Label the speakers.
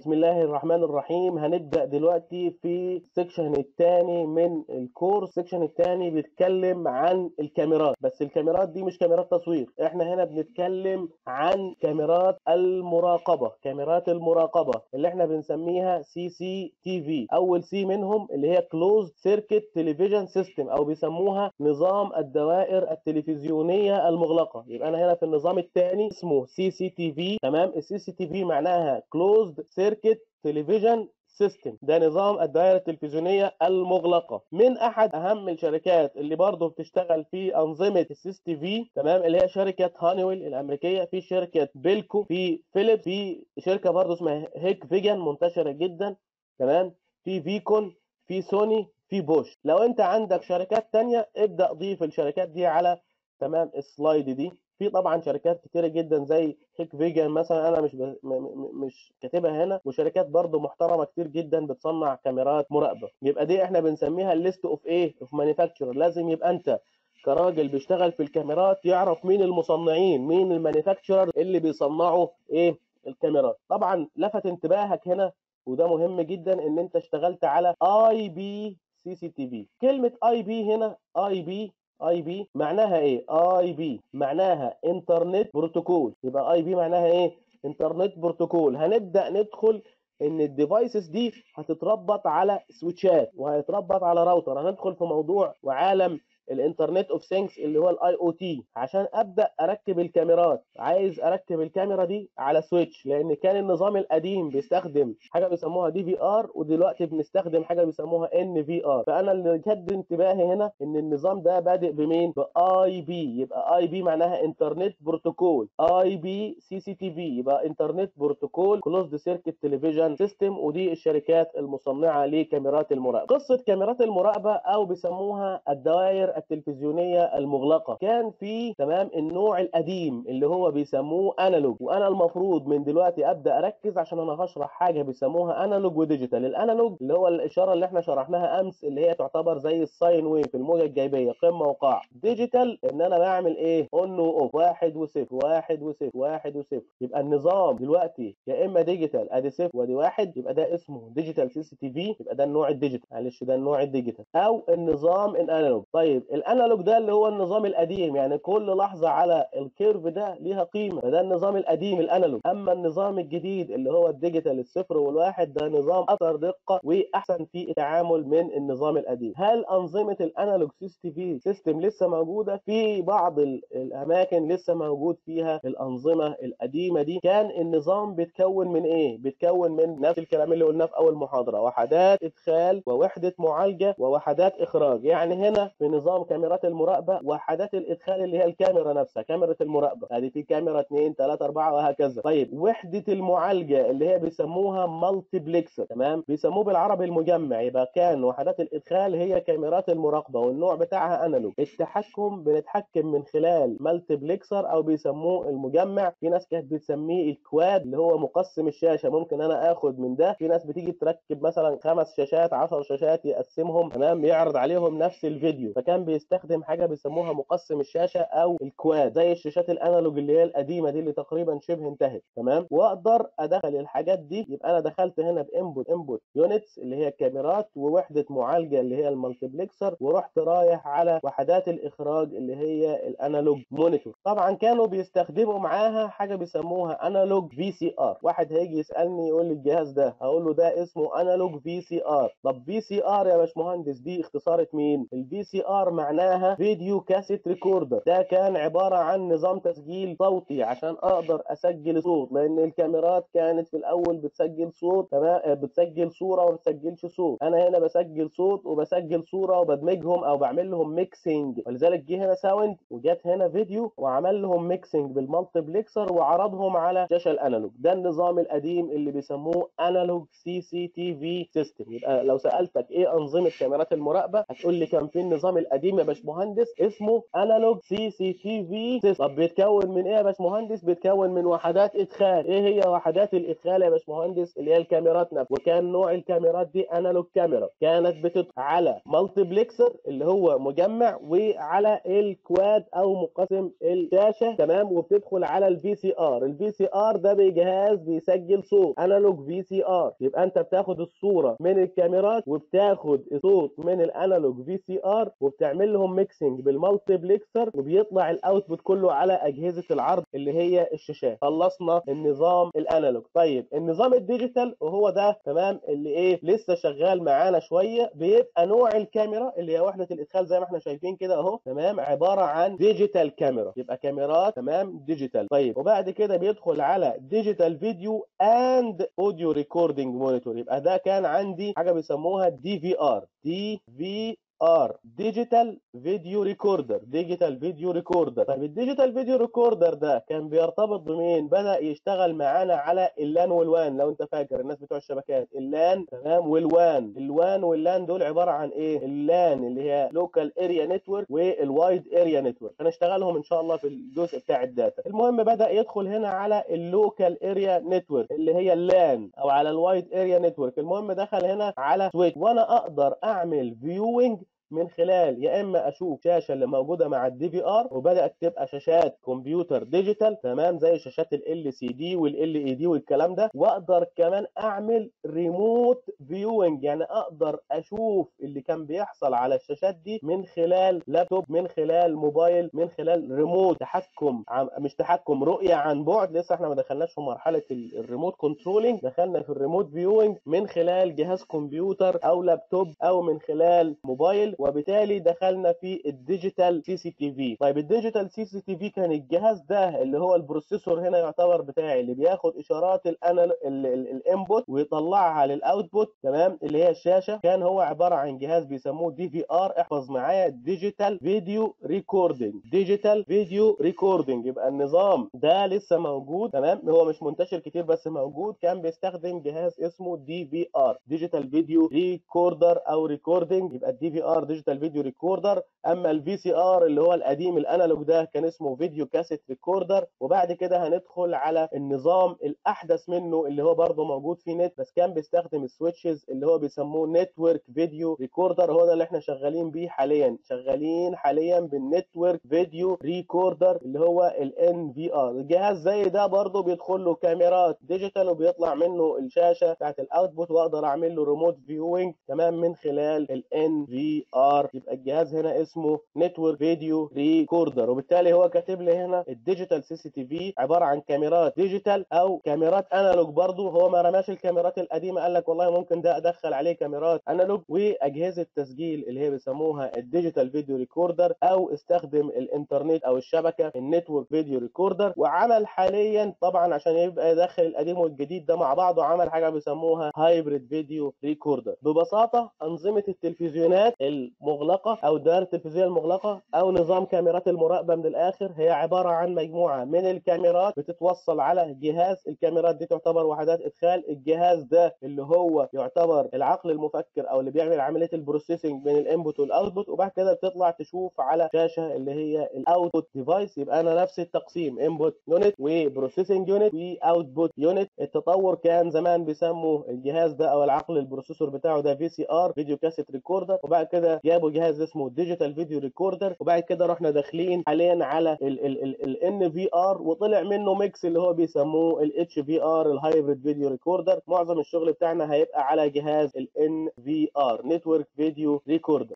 Speaker 1: بسم الله الرحمن الرحيم هنبدأ دلوقتي في السكشن الثاني من الكورس السكشن الثاني بيتكلم عن الكاميرات بس الكاميرات دي مش كاميرات تصوير احنا هنا بنتكلم عن كاميرات المراقبة كاميرات المراقبة اللي احنا بنسميها سي سي تي في اول سي منهم اللي هي كلوزد سيركت تلفزيون سيستم او بيسموها نظام الدوائر التلفزيونية المغلقة يبقى انا هنا في النظام الثاني اسمه سي سي تي في تمام السي سي تي في معناها كلوزد سيركت تلفزيون سيستم ده نظام الدائره التلفزيونيه المغلقه من احد اهم الشركات اللي برضه بتشتغل في انظمه السيس تي في تمام اللي هي شركه هانيويل الامريكيه في شركه بيلكو في فيليب في شركه برضه اسمها هيك فيجن منتشره جدا تمام في فيكون في سوني في بوش لو انت عندك شركات تانية ابدا ضيف الشركات دي على تمام السلايد دي في طبعا شركات كتيره جدا زي هيك فيجن مثلا انا مش ب... م... م... مش كاتبها هنا وشركات برضو محترمه كتير جدا بتصنع كاميرات مراقبه يبقى دي احنا بنسميها الليست اوف ايه اوف مانيفاكتشر لازم يبقى انت كراجل بيشتغل في الكاميرات يعرف مين المصنعين مين المانيفاكتشرر اللي بيصنعوا ايه الكاميرات طبعا لفت انتباهك هنا وده مهم جدا ان انت اشتغلت على اي بي سي سي تي في كلمه اي بي هنا اي بي اي بي معناها ايه اي بي معناها انترنت بروتوكول يبقى اي بي معناها ايه انترنت بروتوكول هنبدا ندخل ان الديفايسز دي هتتربط على سويتشات وهيتربط على راوتر هندخل في موضوع وعالم الانترنت اوف ثينجز اللي هو الاي او تي عشان ابدا اركب الكاميرات عايز اركب الكاميرا دي على سويتش لان كان النظام القديم بيستخدم حاجه بيسموها دي في ار ودلوقتي بنستخدم حاجه بيسموها ان في ار فانا اللي شد انتباهي هنا ان النظام ده بادئ بمين باي بي يبقى اي بي معناها انترنت بروتوكول اي بي سي سي تي في يبقى انترنت بروتوكول كلوزد سيركت تلفزيون سيستم ودي الشركات المصنعه لكاميرات المراقبه قصه كاميرات المراقبه او بيسموها الدوائر التلفزيونيه المغلقه كان في تمام النوع القديم اللي هو بيسموه انالوج وانا المفروض من دلوقتي ابدا اركز عشان انا هشرح حاجه بيسموها انالوج وديجيتال الانالوج اللي هو الاشاره اللي احنا شرحناها امس اللي هي تعتبر زي الساين ويف الموجه الجايبيه قمه وقاع ديجيتال ان انا بعمل ايه اون واوف واحد وصفر واحد وصفر واحد وصفر يبقى النظام دلوقتي يا اما ديجيتال ادي صفر وادي واحد يبقى ده اسمه ديجيتال سي سي تي في يبقى ده النوع الديجيتال معلش ده النوع الديجيتال او النظام الانالوج طيب الانالوج ده اللي هو النظام القديم يعني كل لحظه على الكيرف ده ليها قيمه فده النظام القديم الانالوج اما النظام الجديد اللي هو الديجيتال الصفر والواحد ده نظام اكثر دقه واحسن في التعامل من النظام القديم هل انظمه الانالوج سي تي في سيستم لسه موجوده في بعض الاماكن لسه موجود فيها الانظمه القديمه دي كان النظام بيتكون من ايه بيتكون من نفس الكلام اللي قلناه في اول محاضره وحدات ادخال ووحده معالجه ووحدات اخراج يعني هنا في نظام كاميرات المراقبه وحدات الادخال اللي هي الكاميرا نفسها كاميرا المراقبه ادي في كاميرا 2 3 4 وهكذا طيب وحده المعالجه اللي هي بيسموها مالتي بلكسر تمام بيسموه بالعربي المجمع يبقى كان وحدات الادخال هي كاميرات المراقبه والنوع بتاعها انالوج التحكم بنتحكم من خلال مالتي بلكسر او بيسموه المجمع في ناس كانت بتسميه الكواد اللي هو مقسم الشاشه ممكن انا اخد من ده في ناس بتيجي تركب مثلا خمس شاشات 10 شاشات يقسمهم تمام يعرض عليهم نفس الفيديو فكان بيستخدم حاجه بيسموها مقسم الشاشه او الكواد زي الشاشات الانالوج اللي هي القديمه دي اللي تقريبا شبه انتهت تمام واقدر ادخل الحاجات دي يبقى انا دخلت هنا بانبوت انبوت يونتس اللي هي الكاميرات ووحده معالجه اللي هي المالتيبلكسر ورحت رايح على وحدات الاخراج اللي هي الانالوج مونيتور طبعا كانوا بيستخدموا معاها حاجه بيسموها انالوج في سي ار واحد هيجي يسالني يقول لي الجهاز ده هقول له ده اسمه انالوج في سي ار طب في سي ار يا باشمهندس دي اختصارة مين الفي سي ار معناها فيديو كاسيت ريكوردر ده كان عباره عن نظام تسجيل صوتي عشان اقدر اسجل صوت لان الكاميرات كانت في الاول بتسجل صوت تمام بتسجل صوره وما بتسجلش صوت انا هنا بسجل صوت وبسجل صوره وبدمجهم او بعمل لهم ميكسنج ولذلك جه هنا ساوند وجت هنا فيديو وعمل لهم ميكسنج بالمالتيبلكسر وعرضهم على الشاشه الانالوج ده النظام القديم اللي بيسموه انالوج سي سي تي في سيستم يبقى لو سالتك ايه انظمه كاميرات المراقبه هتقول لي كان في النظام القديم القديم يا باشمهندس اسمه انالوج سي سي تي في سيستم طب بيتكون من ايه يا باشمهندس بيتكون من وحدات ادخال ايه هي وحدات الادخال يا باشمهندس اللي هي الكاميرات نفسها وكان نوع الكاميرات دي انالوج كاميرا كانت بتدخل على مالتيبلكسر اللي هو مجمع وعلى الكواد او مقسم الشاشه تمام وبتدخل على الفي سي ار الفي سي ار ده بجهاز بيسجل صوت انالوج في سي ار يبقى انت بتاخد الصوره من الكاميرات وبتاخد الصوت من الانالوج في سي ار وبتعمل لهم ميكسنج بالمالتيبلكسر وبيطلع الاوتبوت كله على اجهزه العرض اللي هي الشاشات خلصنا النظام الانالوج طيب النظام الديجيتال وهو ده تمام اللي ايه لسه شغال معانا شويه بيبقى نوع الكاميرا اللي هي وحده الادخال زي ما احنا شايفين كده اهو تمام عباره عن ديجيتال كاميرا يبقى كاميرات تمام ديجيتال طيب وبعد كده بيدخل على ديجيتال فيديو اند اوديو ريكوردنج مونيتور يبقى ده كان عندي حاجه بيسموها دي في ار دي في ار ديجيتال فيديو ريكوردر ديجيتال فيديو ريكوردر طيب الديجيتال فيديو ريكوردر ده كان بيرتبط بمين بدا يشتغل معانا على اللان والوان لو انت فاكر الناس بتوع الشبكات اللان تمام والوان الوان واللان دول عباره عن ايه اللان اللي هي لوكال اريا نتورك والوايد اريا نتورك هنشتغلهم ان شاء الله في الجزء بتاع الداتا المهم بدا يدخل هنا على اللوكال اريا نتورك اللي هي اللان او على الوايد اريا نتورك المهم دخل هنا على سويتش وانا اقدر اعمل فيوينج من خلال يا اما اشوف شاشه اللي موجوده مع الدي في ار وبدات تبقى شاشات كمبيوتر ديجيتال تمام زي شاشات ال سي دي والال اي دي والكلام ده واقدر كمان اعمل ريموت فيوينج يعني اقدر اشوف اللي كان بيحصل على الشاشات دي من خلال لابتوب من خلال موبايل من خلال ريموت تحكم عم مش تحكم رؤيه عن بعد لسه احنا ما دخلناش في مرحله الريموت كنترولينج دخلنا في الريموت فيوينج من خلال جهاز كمبيوتر او لابتوب او من خلال موبايل وبالتالي دخلنا في الديجيتال سي سي تي في طيب الديجيتال سي سي تي في كان الجهاز ده اللي هو البروسيسور هنا يعتبر بتاعي اللي بياخد اشارات الانبوت ويطلعها للاوتبوت تمام اللي هي الشاشه كان هو عباره عن جهاز بيسموه دي في ار احفظ معايا ديجيتال فيديو ريكوردنج ديجيتال فيديو ريكوردنج يبقى النظام ده لسه موجود تمام هو مش منتشر كتير بس موجود كان بيستخدم جهاز اسمه دي في ار ديجيتال فيديو ريكوردر او ريكوردنج يبقى الدي في ار ديجيتال فيديو ريكوردر اما الفي سي ار اللي هو القديم الانالوج ده كان اسمه فيديو كاسيت ريكوردر وبعد كده هندخل على النظام الاحدث منه اللي هو برضه موجود في نت بس كان بيستخدم السويتشز اللي هو بيسموه نتورك فيديو ريكوردر هو ده اللي احنا شغالين بيه حاليا شغالين حاليا بالنتورك فيديو ريكوردر اللي هو الان في ار الجهاز زي ده برضه بيدخل له كاميرات ديجيتال وبيطلع منه الشاشه بتاعت الاوتبوت واقدر اعمل له ريموت فيوينج تمام من خلال الان في ار يبقى الجهاز هنا اسمه نتورك فيديو ريكوردر وبالتالي هو كاتب لي هنا الديجيتال سي سي تي في عباره عن كاميرات ديجيتال او كاميرات انالوج برضه هو ما رماش الكاميرات القديمه قال لك والله ممكن ده ادخل عليه كاميرات انالوج واجهزه تسجيل اللي هي بيسموها الديجيتال فيديو ريكوردر او استخدم الانترنت او الشبكه النتورك فيديو ريكوردر وعمل حاليا طبعا عشان يبقى يدخل القديم والجديد ده مع بعضه عمل حاجه بيسموها هايبريد فيديو ريكوردر ببساطه انظمه التلفزيونات المغلقه او دائره التلفزيون المغلقه او نظام كاميرات المراقبه من الاخر هي عباره عن مجموعه من الكاميرات بتتوصل على جهاز الكاميرات دي تعتبر وحدات ادخال الجهاز ده اللي هو يعتبر العقل المفكر او اللي بيعمل عمليه البروسيسنج بين الانبوت والاوتبوت وبعد كده بتطلع تشوف على شاشه اللي هي الاوتبوت ديفايس يبقى انا نفس التقسيم انبوت يونت وبروسيسنج يونت واوتبوت يونت التطور كان زمان بيسموا الجهاز ده او العقل البروسيسور بتاعه ده في سي ار فيديو كاسيت ريكوردر وبعد كده جابوا جهاز اسمه ديجيتال فيديو ريكوردر وبعد كده رحنا داخلين حاليا على الان في ار وطلع منه ميكس اللي هو بيسموه الاتش في ار الهايبريد فيديو ريكوردر معظم الشغل بتاعنا هيبقى على جهاز الان في ار نتورك فيديو ريكوردر